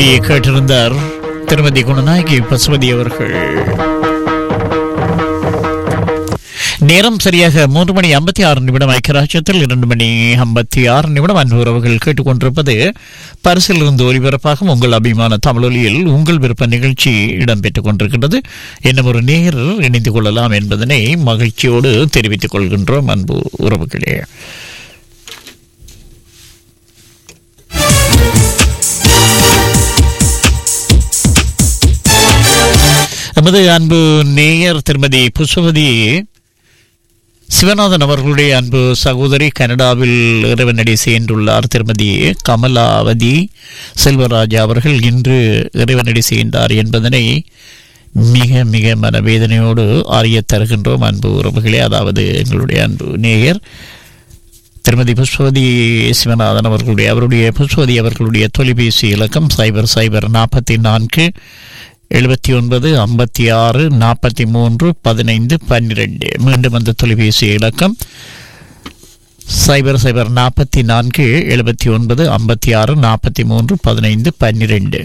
கேட்டிருந்தார் திருமதி குணநாயகி பசுபதி அவர்கள் நேரம் சரியாக மூன்று மணி ஐம்பத்தி ஆறு நிமிடம் ஐக்கியராஜ்யத்தில் இரண்டு மணி ஐம்பத்தி ஆறு நிமிடம் அன்பு உறவுகள் கேட்டுக்கொண்டிருப்பது பரிசில் இருந்து ஒலிபரப்பாகும் உங்கள் அபிமான தமிழொலியில் உங்கள் விருப்ப நிகழ்ச்சி இடம்பெற்றுக் கொண்டிருக்கின்றது இன்னும் ஒரு நேர் இணைந்து கொள்ளலாம் என்பதனை மகிழ்ச்சியோடு தெரிவித்துக் கொள்கின்றோம் அன்பு உறவுகளே எமது அன்பு நேயர் திருமதி புஷ்பவதி சிவநாதன் அவர்களுடைய அன்பு சகோதரி கனடாவில் இறைவனடி சேர்ந்துள்ளார் திருமதி கமலாவதி செல்வராஜா அவர்கள் இன்று இறைவனடி சேர்ந்தார் என்பதனை மிக மிக மனவேதனையோடு அறிய தருகின்றோம் அன்பு உறவுகளே அதாவது எங்களுடைய அன்பு நேயர் திருமதி புஷ்பவதி சிவநாதன் அவர்களுடைய அவருடைய புஷ்பவதி அவர்களுடைய தொலைபேசி இலக்கம் சைபர் சைபர் நாற்பத்தி நான்கு எழுபத்தி ஒன்பது ஐம்பத்தி ஆறு நாற்பத்தி மூன்று பதினைந்து பன்னிரெண்டு மீண்டும் அந்த தொலைபேசி இலக்கம் சைபர் சைபர் நாற்பத்தி நான்கு எழுபத்தி ஒன்பது ஐம்பத்தி ஆறு நாற்பத்தி மூன்று பதினைந்து பன்னிரெண்டு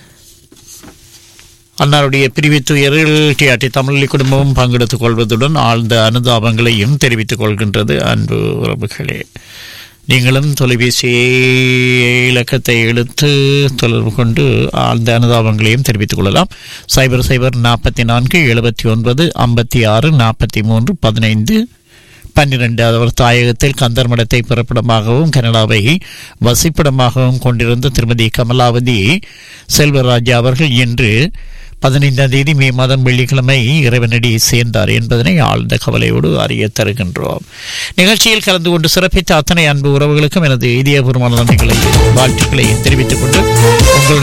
அன்னாருடைய பிரிவு துயரில் டிஆர்டி தமிழ் குடும்பமும் பங்கெடுத்துக் கொள்வதுடன் ஆழ்ந்த அனுதாபங்களையும் தெரிவித்துக் கொள்கின்றது அன்பு உறவுகளே நீங்களும் தொலைபேசி இலக்கத்தை எடுத்து தொடர்பு கொண்டு ஆழ்ந்த அனுதாபங்களையும் தெரிவித்துக் கொள்ளலாம் சைபர் சைபர் நாற்பத்தி நான்கு எழுபத்தி ஒன்பது ஐம்பத்தி ஆறு நாற்பத்தி மூன்று பதினைந்து பன்னிரண்டு அவர் தாயகத்தில் கந்தர் மடத்தை பிறப்பிடமாகவும் கனடாவை வசிப்பிடமாகவும் கொண்டிருந்த திருமதி கமலாவதி செல்வராஜா அவர்கள் இன்று பதினைந்தாம் தேதி மே மாதம் வெள்ளிக்கிழமை இறைவனடி சேர்ந்தார் என்பதனை ஆழ்ந்த கவலையோடு அறிய தருகின்றோம் நிகழ்ச்சியில் கலந்து கொண்டு சிறப்பித்த அத்தனை அன்பு உறவுகளுக்கும் எனது இதயபூர்வமான நன்றிகளையும் வாழ்த்துக்களையும் தெரிவித்துக் கொண்டு உங்களுடைய